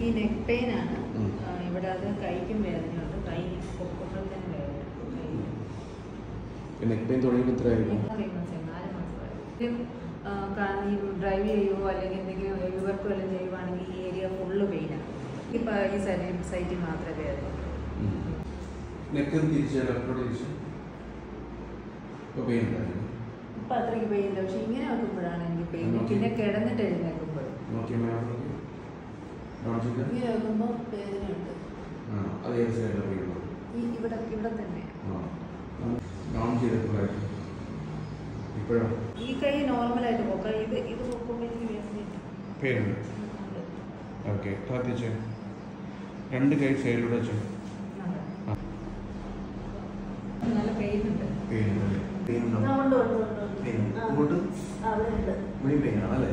ഈ neck pain ആണ് ഉം. ആ, ഇവിടെ അത് കൈക്കും വേദനയുണ്ട് കൈ പൊക്കുമ്പോഴത്തേനും വേദന നെക്ക് പെയിൻ തുടങ്ങിയിട്ട് എത്രയായിരുന്നു നാല് മാസമായി ഇത്, ആ, കാരണം ഈ ഡ്രൈവ് ചെയ്യുകയോ അല്ലെങ്കിൽ എന്തെങ്കിലും ഹെവി വർക്ക് വല്ലതും ചെയ്യുവാണെങ്കിൽ ഈ ഏരിയ ഫുള്ള് പെയിനാണ് ഇപ്പം ഈ സൈഡിൽ സൈറ്റിൽ മാത്രമേ വേദന നെക്ക് തിരിച്ച് ലെഫ്റ്റോട്ട് തിരിച്ച് ഇപ്പോൾ പെയിൻ ഉണ്ടായിരുന്നു ഇപ്പം അത്രയ്ക്ക് പെയിൻ ഇല്ല പക്ഷെ ഇങ്ങനെ വെക്കുമ്പോഴാണ് എനിക്ക് പെയിൻ നോക്കി. പിന്നെ കിടന്നിട്ട് എഴുന്നേൽക്കുമ്പോൾ നോക്കിയ മേലോട്ട് കാണിച്ചിട്ട് ഇങ്ങനെ വെക്കുമ്പോൾ വേദനയുണ്ട് ആ അത് ഏത് സൈഡിലാണ് പെയിൻ ഉള്ളത് ഈ ഇവിടെ ഇവിടെ തന്നെ ആ ഡൗൺ ചെയ്തപ്പോഴായിരുന്നു ഇപ്പോഴോ ഈ കൈ നോർമലായിട്ട് പോക്കാം ഇത് ഇത് പൊക്കുമ്പോൾ എനിക്ക് വേദനയില്ല പെയിൻ ഉണ്ട് ഓക്കെ താത്തിച്ച് രണ്ട് കൈ സൈഡിലൂടെ വെച്ചു ആ. നല്ല പെയിൻ ഉണ്ട് പെയിൻ ഉണ്ട് പെയിൻ ആ, ഉണ്ടോ ഉണ്ട് ഉണ്ട് ഉണ്ട് ഉണ്ട് പെയിൻ ആ. ഇങ്ങോട്ട് ആ, അവിടെ ഉണ്ട് മെയിൻ പെയിൻ ആണല്ലേ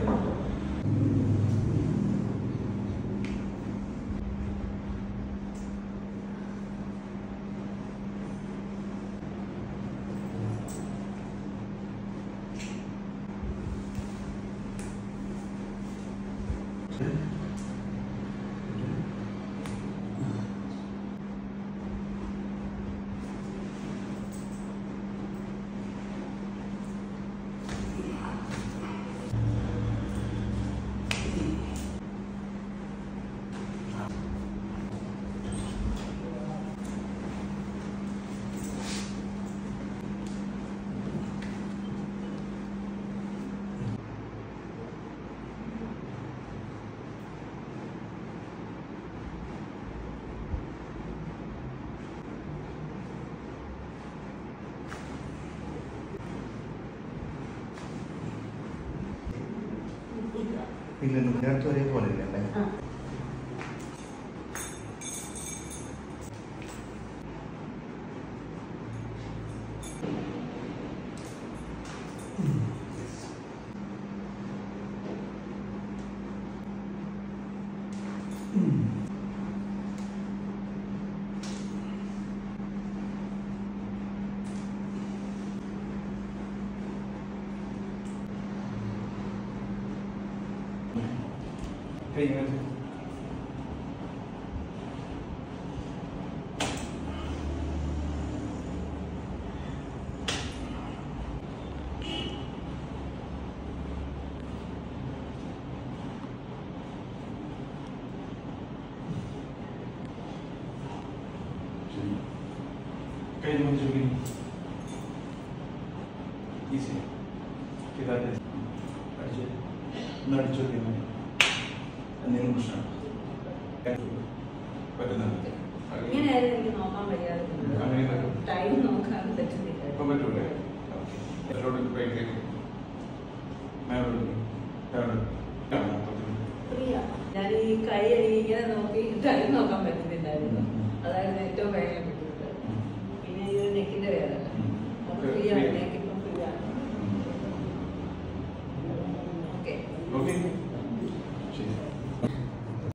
ഇല്ല നേരത്തെ ഒരേപോലെ ഇല്ലല്ലേ ആ. കൈ ഇങ്ങനെ കൈ ഇങ്ങോട്ട് ചുരുക്കി ഈസി ഇതായിട്ട് അടിച്ചു ഒന്ന് അടിച്ചു നോക്കിയാൽ മതി എന്തെങ്കിലും പ്രശ്നം പറ്റുന്നുണ്ട് ഇങ്ങനെയായിരുന്നു എനിക്ക് നോക്കാൻ വയ്യാതെ അങ്ങനെ പറ്റും. ടൈം നോക്കാൻ പറ്റുന്നില്ല ഇപ്പം പറ്റൂലേ ഇതിലോട്ട് പൈസ മേലോട്ട് ഫ്രീയാ. ഞാൻ ഈ കൈ ഇങ്ങനെ നോക്കി ടൈം നോക്കാൻ പറ്റുന്നില്ലായിരുന്നു അതായിരുന്നു ഏറ്റവും ഭയങ്കര